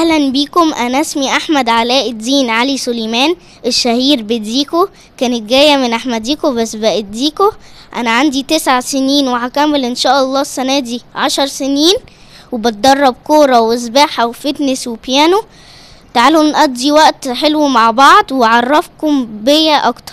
أهلا بيكم أنا اسمي أحمد علاء الدين علي سليمان الشهير بديكو كانت جاية من أحمديكو بس بقت ديكو أنا عندي تسع سنين وهكمل إن شاء الله السنة دي عشر سنين وبتدرب كورة وسباحة وفتنس وبيانو تعالوا نقضي وقت حلو مع بعض وأعرفكم بيا أكتر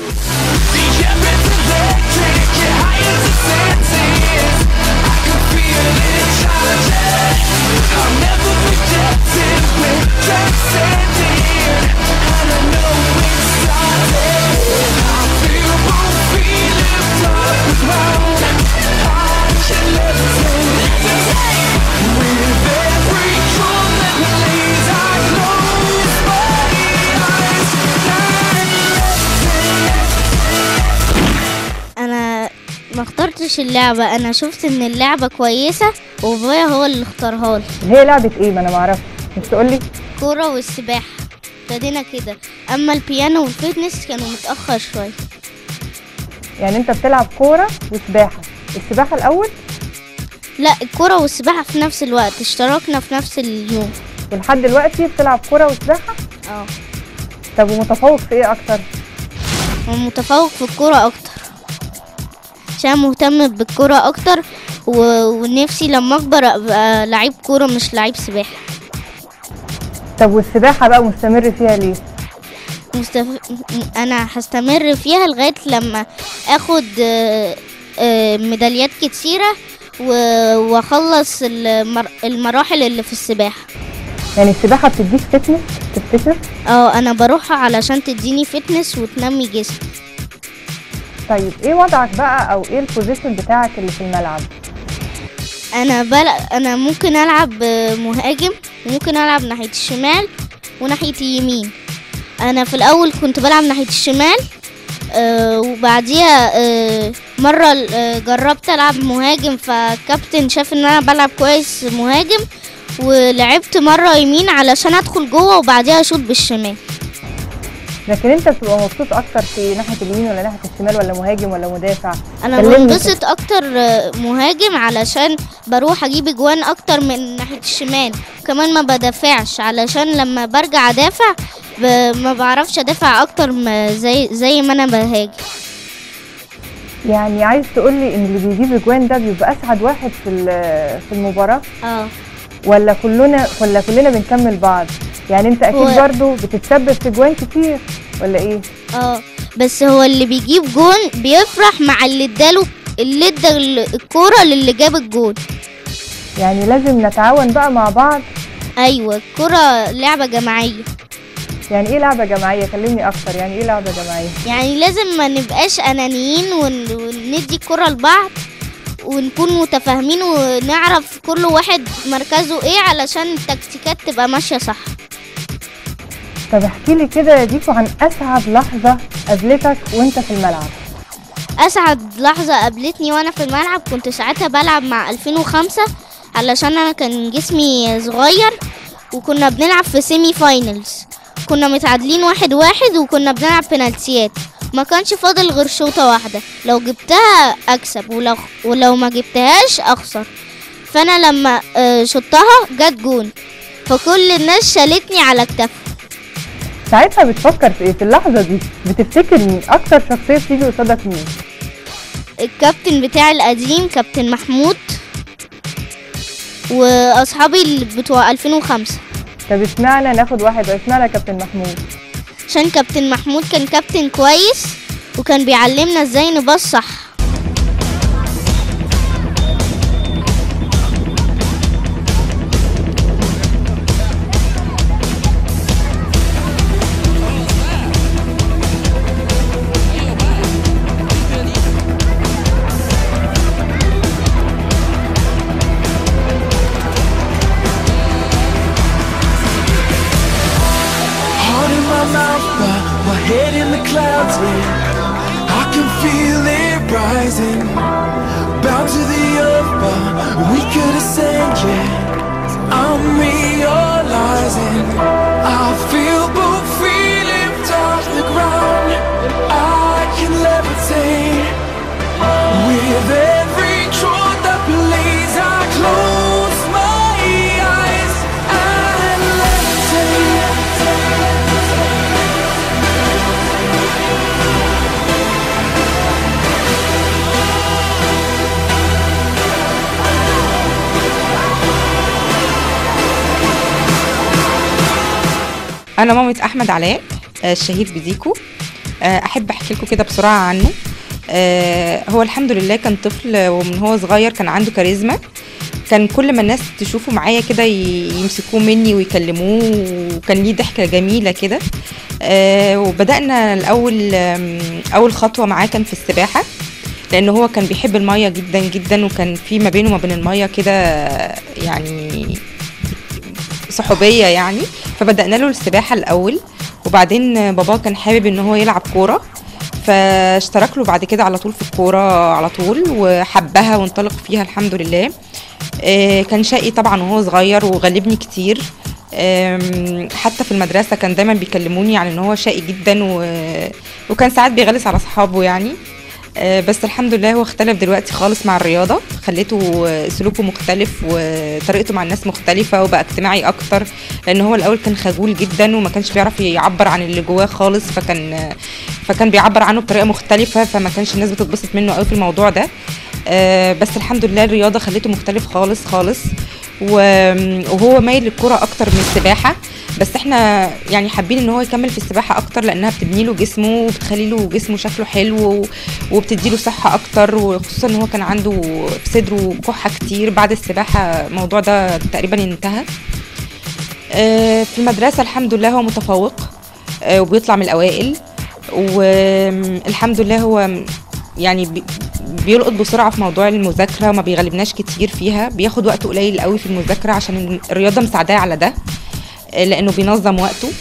أنا ما اخترتش اللعبة أنا شفت إن اللعبة كويسة وبابايا هو اللي اختارها لي هي لعبة ايه ما انا معرفش مش تقولي الكورة والسباحة ابتدينا كده أما البيانو والفتنس كانوا متأخر شوية يعني انت بتلعب كورة وسباحة السباحة الاول لا الكورة والسباحة في نفس الوقت اشتركنا في نفس اليوم ولحد دلوقتي بتلعب كورة وسباحة اه طب ومتفوق في ايه اكتر ومتفوق في الكورة أكتر عشان مهتم بالكورة أكتر و... ونفسي لما أكبر أبقى لعيب كورة مش لعيب سباحة طب والسباحة بقى مستمر فيها ليه مستف... أنا هستمر فيها لغاية لما أخد آه، آه، ميداليات كتيرة و- وأخلص المر... المراحل اللي في السباحة يعني السباحة بتديك فتنس تفتكر اه أنا بروحها علشان تديني فتنس وتنمي جسمي طيب ايه وضعك بقى او ايه البوزيشن بتاعك اللي في الملعب انا بل... انا ممكن العب آه، مهاجم وممكن العب ناحيه الشمال وناحيه اليمين انا في الاول كنت بلعب ناحيه الشمال آه وبعديها آه مره آه جربت العب مهاجم فالكابتن شاف ان انا بلعب كويس مهاجم ولعبت مره يمين علشان ادخل جوه وبعديها اشوط بالشمال لكن انت بتبقى مبسوط اكتر في ناحية اليمين ولا ناحية الشمال ولا مهاجم ولا مدافع انا كلمني بنبسط اكتر آه، مهاجم علشان بروح اجيب اجوان اكتر من ناحيه الشمال كمان ما بدافعش علشان لما برجع ادافع ب... ما بعرفش ادافع اكتر ما زي زي ما انا بهاجم يعني عايز تقولي ان اللي بيجيب اجوان ده بيبقى اسعد واحد في ال- في المباراة اه ولا كلنا ولا كلنا بنكمل بعض يعني انت اكيد هو- برضو بتتسبب في اجوان كتير ولا ايه اه بس هو اللي بيجيب جون بيفرح مع اللي اداله اللي ادى ال- الكوره للي جاب الجون يعني لازم نتعاون بقى مع بعض ايوه الكوره لعبه جماعيه يعني ايه لعبة جماعية كلمني اكتر يعني ايه لعبة جماعية يعني لازم ما نبقاش انانيين ون... وندي الكرة لبعض ونكون متفاهمين ونعرف كل واحد مركزه ايه علشان التكتيكات تبقى ماشية صح طب احكي لي كده يا ديكو عن اسعد لحظة قابلتك وانت في الملعب اسعد لحظة قابلتني وانا في الملعب كنت ساعتها بلعب مع 2005 علشان انا كان جسمي صغير وكنا بنلعب في سيمي فاينلز كنا متعادلين واحد واحد وكنا بنلعب بنالتيات ما كانش فاضل غير شوطة واحدة لو جبتها اكسب ولو ولو ما جبتهاش اخسر فانا لما آه، شطها جت جون فكل الناس شالتني على كتفها ساعتها بتفكر في ايه في اللحظة دي بتفتكر مين اكتر شخصية بتيجي قصادك مين الكابتن بتاعي القديم كابتن محمود واصحابي اللي بتوع 2005 طب اشمعنى ناخد واحد اشمعنى كابتن محمود عشان كابتن محمود كان كابتن كويس وكان بيعلمنا ازاي نبص صح Heart in my mouth, but my head in the clouds. Yeah. I can feel it rising. Bound to the earth, but we could ascend. Yeah, I'm realizing I feel both feet lift off the ground. I can levitate with every truth that believes. I close my eyes and let انا مامة احمد علاء آه، الشهير بديكو آه، احب احكي لكم كده بسرعه عنه آه، هو الحمد لله كان طفل ومن هو صغير كان عنده كاريزما كان كل ما الناس تشوفه معايا كده ي- يمسكوه مني ويكلموه وكان ليه ضحكه جميله كده آه، وبدانا الاول آم، اول خطوه معاه كان في السباحه لان هو كان بيحب الميه جدا جدا وكان في ما بينه وما بين الميه كده يعني صحوبيه يعني فبدانا له السباحه الاول وبعدين بابا كان حابب ان هو يلعب كوره فاشترك له بعد كده على طول في الكوره على طول وحبها وانطلق فيها الحمد لله آه، كان شقي طبعا وهو صغير وغلبني كتير آم، حتى في المدرسه كان دايما بيكلموني عن ان هو شقي جدا و... وكان ساعات بيغلس على اصحابه يعني آه، بس الحمد لله هو اختلف دلوقتي خالص مع الرياضه خليته آه، سلوكه مختلف وطريقته مع الناس مختلفه وبقى اجتماعي اكتر لان هو الاول كان خجول جدا وما كانش بيعرف يعبر عن اللي جواه خالص فكان آه، فكان بيعبر عنه بطريقه مختلفه فما كانش الناس بتتبسط منه قوي في الموضوع ده آه، بس الحمد لله الرياضه خليته مختلف خالص خالص و- وهو مايل للكرة اكتر من السباحه بس احنا يعني حابين ان هو يكمل في السباحه اكتر لانها بتبني له جسمه وبتخلي له جسمه شكله حلو وبتدي له صحه اكتر وخصوصا ان هو كان عنده في صدره كحه كتير بعد السباحه الموضوع ده تقريبا انتهى آه، في المدرسه الحمد لله هو متفوق آه، وبيطلع من الاوائل والحمد لله هو يعني بي- بيلقط بسرعه في موضوع المذاكره ما بيغلبناش كتير فيها بياخد وقت قليل قوي في المذاكره عشان الرياضه مساعداه على ده آه، لانه بينظم وقته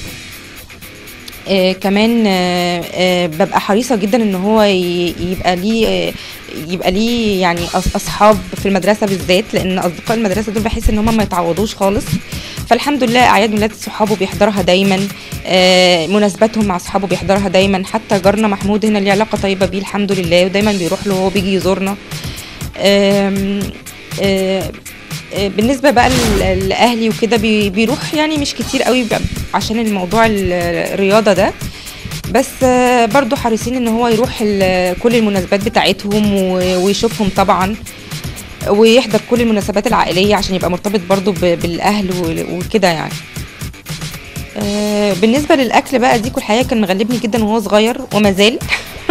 آه كمان آه آه ببقى حريصه جدا ان هو ي- يبقى ليه آه يبقى ليه يعني أص- اصحاب في المدرسه بالذات لان اصدقاء المدرسه دول بحس ان هم ما يتعوضوش خالص فالحمد لله اعياد ميلاد صحابه بيحضرها دايما آه مناسباتهم مع اصحابه بيحضرها دايما حتى جارنا محمود هنا ليه علاقه طيبه بيه الحمد لله ودايما بيروح له وهو بيجي يزورنا آم، آه، آه، بالنسبه بقى ل- لاهلي وكده بي- بيروح يعني مش كتير قوي ب- عشان الموضوع ال- الرياضه ده بس آه، برضو حريصين ان هو يروح ال- كل المناسبات بتاعتهم و- ويشوفهم طبعا ويحضر كل المناسبات العائليه عشان يبقى مرتبط برضو ب- بالاهل و- وكده يعني آه، بالنسبه للاكل بقى ديكو الحقيقه كان مغلبني جدا وهو صغير وما زال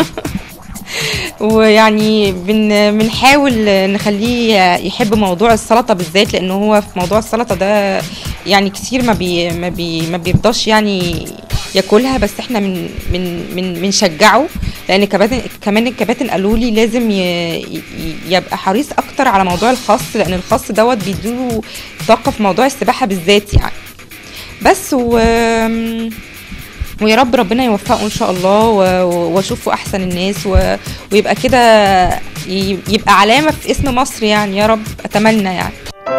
ويعني بن بنحاول نخليه يحب موضوع السلطه بالذات لانه هو في موضوع السلطه ده يعني كتير ما بي ما بي ما بيرضاش يعني ياكلها بس احنا من من من بنشجعه لان كباتن كمان الكباتن قالوا لي لازم ي- ي- يبقى حريص اكتر على موضوع الخس لان الخس دوت بيديله طاقه في موضوع السباحه بالذات يعني بس و ويا رب ربنا يوفقه ان شاء الله و- و- واشوفه احسن الناس و... ويبقى كده ي- يبقى علامه في اسم مصر يعني يا رب اتمنى يعني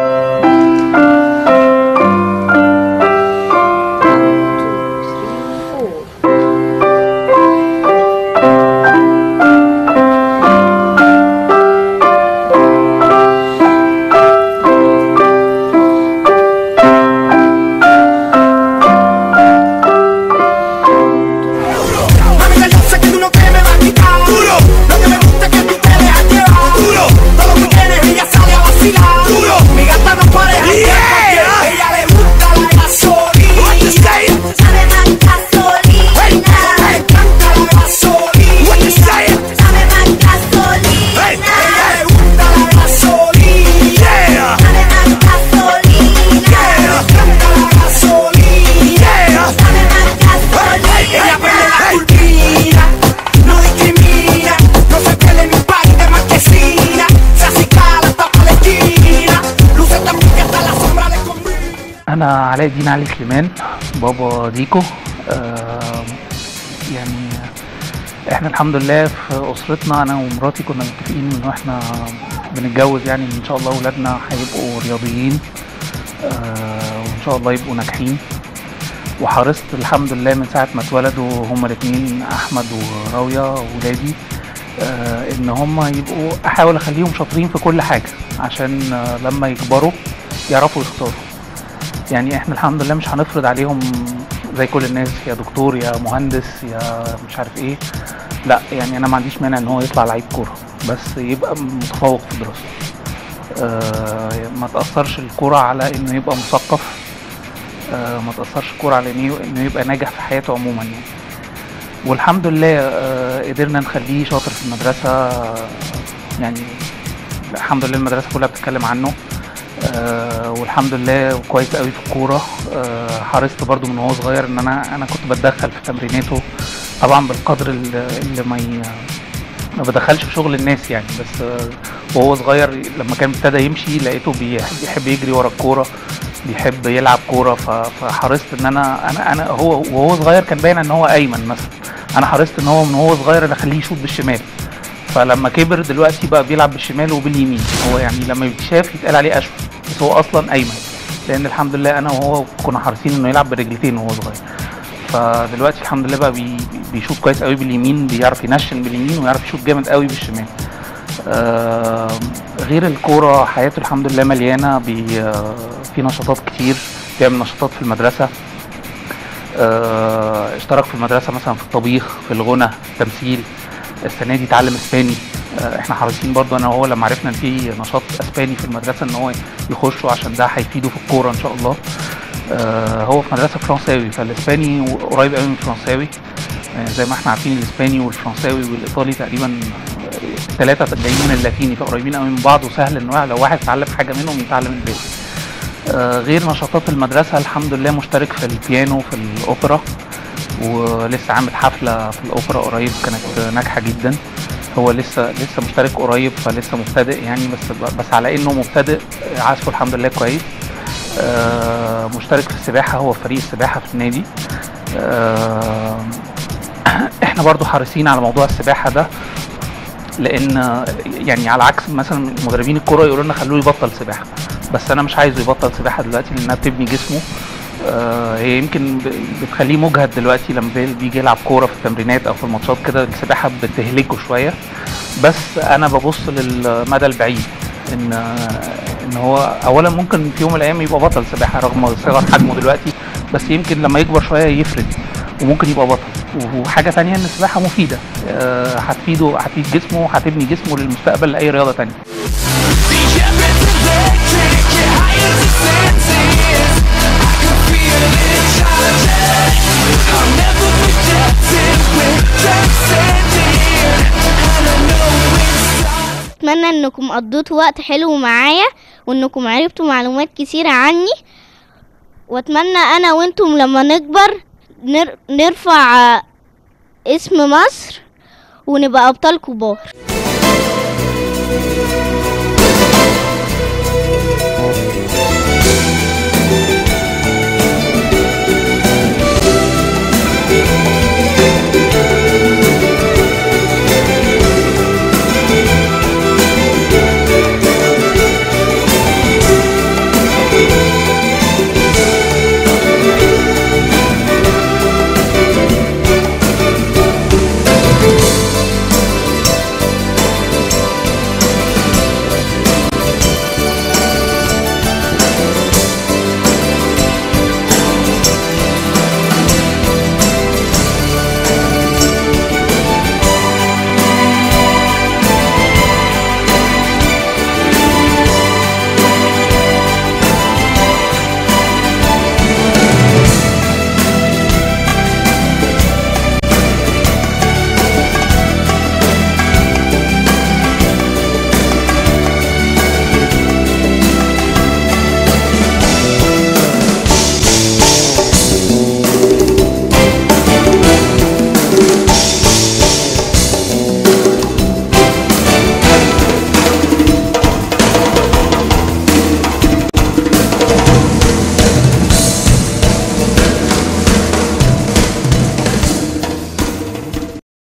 Mami, que yo sé que tú no te me vas a quitar Duro Lo que me gusta es que tú te dejas llevar Duro Todos los weekends ella sale a vacilar Duro Mi gata no pareja yeah. Ella le gusta la gasolina What you say? Sabe más gasolina. Me encanta la gasolina What you say? Sabe más gasolina. Ella le gusta la gasolina Yeah Sabe más gasolina. Me encanta la gasolina Yeah Sabe más gasolina. Ella prende la turbina, no discrimina, no se pierde ni un país de marquesina, se acicala hasta Palestina, luce tan que hasta la sombra le combina. انا علاء الدين علي سليمان بابا ديكو آه يعني احنا الحمد لله في اسرتنا انا ومراتي كنا متفقين ان احنا بنتجوز يعني ان شاء الله اولادنا هيبقوا رياضيين آه وان شاء الله يبقوا ناجحين وحرصت الحمد لله من ساعه ما اتولدوا هما الاثنين احمد وراويه ولادي آه ان هما يبقوا احاول اخليهم شاطرين في كل حاجه عشان آه لما يكبروا يعرفوا يختاروا يعني احنا الحمد لله مش هنفرض عليهم زي كل الناس يا دكتور يا مهندس يا مش عارف ايه لا يعني انا ما عنديش مانع ان هو يطلع لعيب كوره بس يبقى متفوق في دراسته آه ما تاثرش الكوره على انه يبقى مثقف آه، ما تاثرش الكوره على انه انه يبقى ناجح في حياته عموما يعني والحمد لله آه، قدرنا نخليه شاطر في المدرسه آه، يعني الحمد لله المدرسه كلها بتتكلم عنه آه، والحمد لله كويس قوي في الكوره آه، حرصت برضو من وهو صغير ان انا انا كنت بتدخل في تمريناته طبعا بالقدر اللي اللي ما ي... ما بدخلش في شغل الناس يعني بس آه، وهو صغير لما كان ابتدى يمشي لقيته بيحب, بيحب يجري ورا الكوره بيحب يلعب كوره ف- فحرصت ان انا انا انا هو وهو صغير كان باين ان هو ايمن مثلا انا حرصت ان هو من هو صغير انا اخليه يشوط بالشمال فلما كبر دلوقتي بقى بيلعب بالشمال وباليمين هو يعني لما يتشاف يتقال عليه اشول بس هو اصلا ايمن لان الحمد لله انا وهو كنا حريصين انه يلعب برجلتين وهو صغير فدلوقتي الحمد لله بقى بي بيشوط كويس قوي باليمين بيعرف ينشن باليمين ويعرف يشوط جامد قوي بالشمال آه غير الكوره حياته الحمد لله مليانه بي آه في نشاطات كتير بيعمل نشاطات في المدرسه آه اشترك في المدرسه مثلا في الطبيخ في الغنى في التمثيل السنه دي اتعلم اسباني آه احنا حريصين برضو انا وهو لما عرفنا ان في نشاط اسباني في المدرسه ان هو يخشه عشان ده هيفيده في الكوره ان شاء الله آه هو في مدرسه فرنساوي فالاسباني قريب قوي من الفرنساوي آه زي ما احنا عارفين الاسباني والفرنساوي والايطالي تقريبا الثلاثه جايين من اللاتيني فقريبين قوي من بعض وسهل ان واحد- لو واحد اتعلم حاجه منهم يتعلم الباقي آه، غير نشاطات المدرسة الحمد لله مشترك في البيانو في الأوبرا ولسه عامل حفلة في الأوبرا قريب كانت ناجحة جدا هو لسه لسه مشترك قريب فلسه مبتدئ يعني بس بس على انه مبتدئ عزفه الحمد لله كويس آه، مشترك في السباحة هو في فريق السباحة في النادي آه، احنا برضو حريصين على موضوع السباحة ده لان يعني على عكس مثلا مدربين الكوره يقولوا لنا خلوه يبطل سباحه بس انا مش عايزه يبطل سباحه دلوقتي لانها بتبني جسمه آه، هي يمكن ب- بتخليه مجهد دلوقتي لما بي- بيجي يلعب كوره في التمرينات او في الماتشات كده السباحه بتهلكه شويه بس انا ببص للمدى البعيد ان ان هو اولا ممكن في يوم من الايام يبقى بطل سباحه رغم صغر حجمه دلوقتي بس يمكن لما يكبر شويه يفرد وممكن يبقى بطل وحاجه تانية ان السباحه مفيده آه، هتفيده هتفيد جسمه وهتبني جسمه للمستقبل لاي رياضه تانية اتمنى انكم قضيتوا وقت حلو معايا وانكم عرفتوا معلومات كتيرة عني واتمنى انا وانتم لما نكبر نر... نرفع آه، اسم مصر ونبقى ابطال كبار